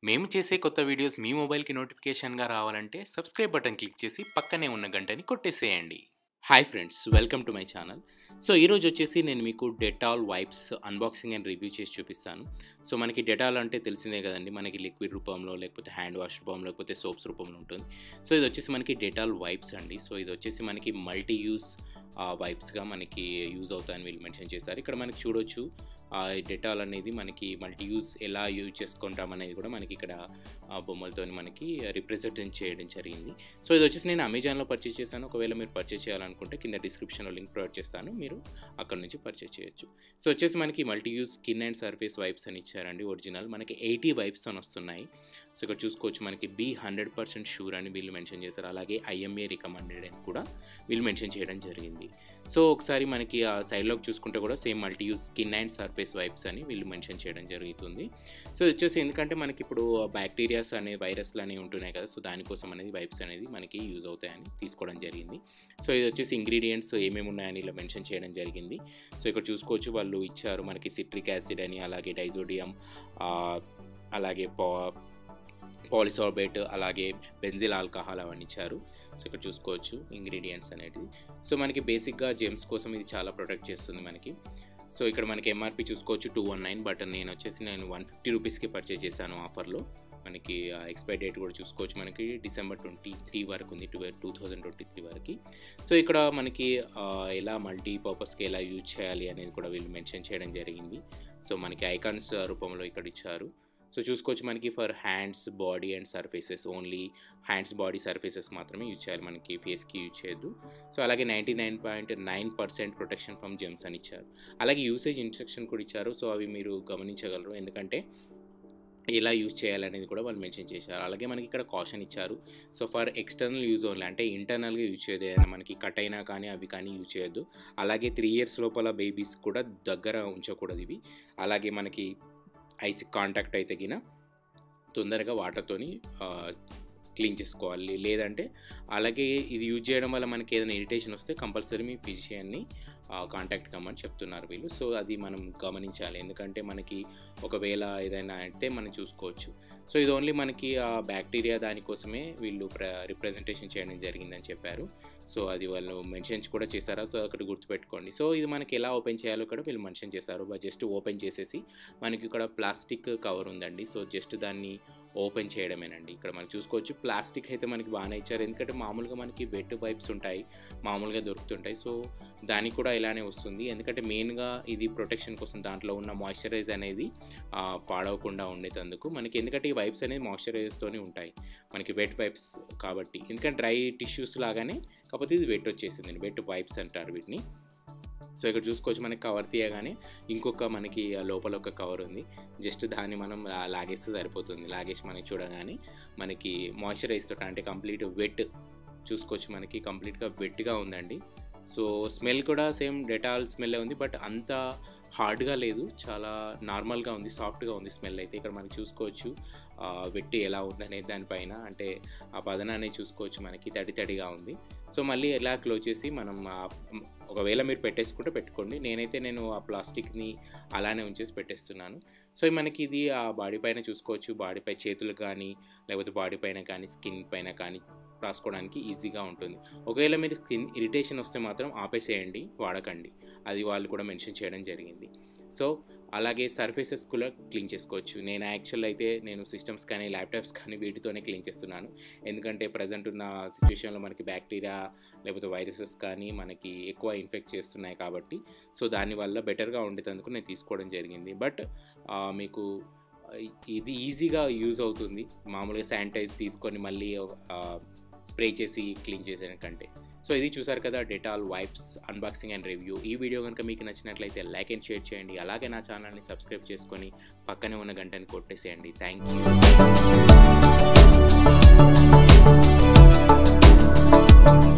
మేము చేసే కొత్త వీడియోస్ మీ మొబైల్కి నోటిఫికేషన్గా రావాలంటే సబ్స్క్రైబ్ బటన్ క్లిక్ చేసి పక్కనే ఉన్న గంటని కొట్టేసేయండి hi friends welcome to my channel so ఈరోజు వచ్చేసి నేను మీకు Dettol wipes unboxing and review చేసి చూపిస్తాను సో మనకి డెటాల్ అంటే తెలిసిందే కదండి మనకి లిక్విడ్ రూపంలో లేకపోతే హ్యాండ్ వాష్ రూపంలో లేకపోతే సోప్స్ రూపంలో ఉంటుంది సో ఇది వచ్చేసి మనకి డెటాల్ వైప్స్ అండి సో ఇది వచ్చేసి మనకి మల్టీ యూస్ వైప్స్గా మనకి యూజ్ అవుతాయని వీళ్ళు మెన్షన్ చేశారు ఇక్కడ మనకి చూడొచ్చు డెటాల్ అనేది మనకి మల్టీ యూజ్ ఎలా యూజ్ చేసుకుంటాం అనేది కూడా మనకి ఇక్కడ బొమ్మలతో మనకి రిప్రజెంట్ చేయడం జరిగింది సో ఇది వచ్చేసి నేను అమెజాన్లో పర్చేస్ చేశాను ఒకవేళ మీరు పర్చేస్ చేయాలనుకుంటే కింద డిస్క్రిప్షన్లో లింక్ ప్రొవైడ్ చేస్తాను మీరు అక్కడ నుంచి పర్చేస్ చేయొచ్చు సో వచ్చేసి మనకి multi use skin and surface wipes అని ఇచ్చారండి ఒరిజినల్ మనకి ఎయిటీ వైప్స్ అని వస్తున్నాయి సో ఇక్కడ చూసుకోవచ్చు మనకి బీ హండ్రెడ్ పర్సెంట్ షూర్ అని వీళ్ళు మెన్షన్ చేశారు అలాగే ఐఎంఏ రికమెండెడ్ అని కూడా వీళ్ళు మెన్షన్ చేయడం జరిగింది సో ఒకసారి మనకి ఆ సైడ్లోకి చూసుకుంటే కూడా same multi use skin and surface wipes అని వీళ్ళు మెన్షన్ చేయడం జరుగుతుంది సో వచ్చేసి ఎందుకంటే మనకి ఇప్పుడు బ్యాక్టీరియాస్ అనే వైరస్లు అనేవి ఉంటున్నాయి కదా సో దానికోసం అనేది వైప్స్ అనేది మనకి యూజ్ అవుతాయని తీసుకోవడం జరిగింది సో ఇది వచ్చేసి ఇంగ్రీడియంట్స్ ఏమేమి ఉన్నాయని ఇలా మెన్షన్ చేయడం జరిగింది సో ఇక్కడ చూసుకోవచ్చు వాళ్ళు ఇచ్చారు మనకి సిట్రిక్ యాసిడ్ అని అలాగే డైజోడియం అలాగే పా పాలిసార్బేట్ అలాగే బెంజిల్ ఆల్కహాల్ అవన్నీ ఇచ్చారు సో ఇక్కడ చూసుకోవచ్చు ఇంగ్రీడియంట్స్ అనేటివి సో మనకి బేసిక్గా జెమ్స్ కోసం ఇది చాలా ప్రొటెక్ట్ చేస్తుంది మనకి సో ఇక్కడ మనకి ఎంఆర్పి చూసుకోవచ్చు టూ వన్ నైన్ బట్ నేను వచ్చేసి నేను వన్ ఫిఫ్టీ రూపీస్కి పర్చేస్ చేశాను ఆఫర్లో మనకి ఎక్స్పైర్ డేట్ కూడా చూసుకోవచ్చు మనకి డిసెంబర్ ట్వంటీ త్రీ వరకు ఉంది two two thousand twenty three వరకు సో ఇక్కడ మనకి ఎలా మల్టీ పర్పస్కి ఎలా యూజ్ చేయాలి అనేది కూడా వీళ్ళు మెన్షన్ చేయడం జరిగింది సో మనకి ఐకాన్స్ రూపంలో ఇక్కడ ఇచ్చారు సో చూసుకోవచ్చు మనకి for hands body and surfaces only hands body surfaces మాత్రమే యూజ్ చేయాలి మనకి ఫేస్కి యూజ్ చేయొద్దు సో అలాగే ninety nine point nine percent protection from germs అని ఇచ్చారు అలాగే యూసేజ్ ఇన్స్ట్రక్షన్ కూడా ఇచ్చారు సో అవి మీరు గమనించగలరు ఎందుకంటే ఎలా యూజ్ చేయాలనేది కూడా వాళ్ళు మెన్షన్ చేశారు అలాగే మనకి ఇక్కడ కాషన్ ఇచ్చారు so for external use only అంటే ఇంటర్నల్గా యూజ్ చేయదు ఏదైనా మనకి కట్ అయినా కానీ అవి కానీ యూజ్ చేయొద్దు అలాగే త్రీ ఇయర్స్ లోపల బేబీస్ కూడా దగ్గర ఉంచకూడదు ఇవి అలాగే మనకి ఐస్ కాంటాక్ట్ అయితే గిన తొందరగా వాటర్తోని క్లీన్ చేసుకోవాలి లేదంటే అలాగే ఇది యూజ్ చేయడం వల్ల మనకి ఏదైనా ఇరిటేషన్ వస్తే కంపల్సరీ మీ ఫిజిషియన్ని కాంటాక్ట్ కమ్మని చెప్తున్నారు వీళ్ళు సో అది మనం గమనించాలి ఎందుకంటే మనకి ఒకవేళ ఏదైనా అంటే మనం చూసుకోవచ్చు సో ఇది ఓన్లీ మనకి ఆ బ్యాక్టీరియా దానికోసమే వీళ్ళు ప్ర రిప్రజెంటేషన్ చేయడం జరిగిందని చెప్పారు సో అది వాళ్ళు మెన్షన్ కూడా చేశారా సో అక్కడ గుర్తుపెట్టుకోండి సో ఇది మనకి ఎలా ఓపెన్ చేయాలో కూడా వీళ్ళు మెన్షన్ చేశారు జస్ట్ ఓపెన్ చేసేసి మనకి ఇక్కడ ప్లాస్టిక్ కవర్ ఉందండి సో జస్ట్ దాన్ని ఓపెన్ చేయడమేనండి ఇక్కడ మనం చూసుకోవచ్చు ప్లాస్టిక్ అయితే మనకి బాగానే ఇచ్చారు ఎందుకంటే మామూలుగా మనకి వెట్ పైప్స్ ఉంటాయి మామూలుగా దొరుకుతుంటాయి సో దానికి కూడా ఇలానే వస్తుంది ఎందుకంటే మెయిన్గా ఇది ప్రొటెక్షన్ కోసం దాంట్లో ఉన్న మాయిశ్చరైజ్ అనేది పాడవకుండా ఉండేటందుకు మనకి ఎందుకంటే ఈ వైప్స్ అనేది మాయిశ్చరైజ్తోనే ఉంటాయి మనకి వెట్ వైప్స్ కాబట్టి ఎందుకంటే డ్రై టిష్యూస్ లాగానే కాకపోతే ఇది వెట్ వచ్చేసింది వెట్ వైప్స్ అంటారు వీటిని సో ఇక్కడ చూసుకోవచ్చు మనకి కవర్ తీయగానే ఇంకొక మనకి లోపల ఒక కవర్ ఉంది జస్ట్ దాన్ని మనం లాగేస్తే సరిపోతుంది లాగేసి మనకి చూడగానే మనకి మాయిశ్చరైజ్ తోట అంటే కంప్లీట్ వెట్ చూసుకోవచ్చు మనకి కంప్లీట్గా వెట్గా ఉందండి సో స్మెల్ కూడా సేమ్ డెటాల్ స్మెల్ ఉంది బట్ అంత హార్డ్గా లేదు చాలా నార్మల్గా ఉంది సాఫ్ట్గా ఉంది స్మెల్ అయితే ఇక్కడ మనకి చూసుకోవచ్చు వెట్టి ఎలా ఉందనే దానిపైన అంటే ఆ పదనాన్ని చూసుకోవచ్చు మనకి తడి తడిగా ఉంది సో మళ్ళీ ఎలా క్లోజ్ చేసి మనం ఒకవేళ మీరు పెట్టేసుకుంటే పెట్టుకోండి నేనైతే నేను ఆ ప్లాస్టిక్ని అలానే ఉంచేసి పెట్టేస్తున్నాను సో మనకి ఇది ఆ బాడీ పైన చూసుకోవచ్చు బాడీపై చేతులు కానీ లేకపోతే బాడీ పైన కానీ స్కిన్ పైన కానీ రాసుకోవడానికి ఈజీగా ఉంటుంది ఒకవేళ మీరు స్కిన్ ఇరిటేషన్ వస్తే మాత్రం ఆపేసేయండి వాడకండి అది వాళ్ళు కూడా మెన్షన్ చేయడం జరిగింది సో అలాగే సర్ఫేసెస్ కూడా క్లీన్ చేసుకోవచ్చు నేను యాక్చువల్ అయితే నేను సిస్టమ్స్ కానీ ల్యాప్టాప్స్ కానీ వీటితోనే క్లీన్ చేస్తున్నాను ఎందుకంటే ప్రజెంట్ ఉన్న సిచ్యువేషన్లో మనకి బ్యాక్టీరియా లేకపోతే వైరసెస్ కానీ మనకి ఎక్కువ ఇన్ఫెక్ట్ చేస్తున్నాయి కాబట్టి సో దానివల్ల బెటర్గా ఉండేటందుకు నేను తీసుకోవడం జరిగింది బట్ మీకు ఇది ఈజీగా యూజ్ అవుతుంది మామూలుగా శానిటైజ్ తీసుకొని మళ్ళీ స్ప్రే చేసి క్లీన్ చేసే కంటే సో ఇది చూసారు కదా Dettol wipes unboxing and review ఈ వీడియో కనుక మీకు నచ్చినట్లయితే లైక్ అండ్ షేర్ చేయండి అలాగే నా ఛానల్ని సబ్స్క్రైబ్ చేసుకొని పక్కనే ఉన్న గంటని కొట్టేసేయండి థ్యాంక్ యూ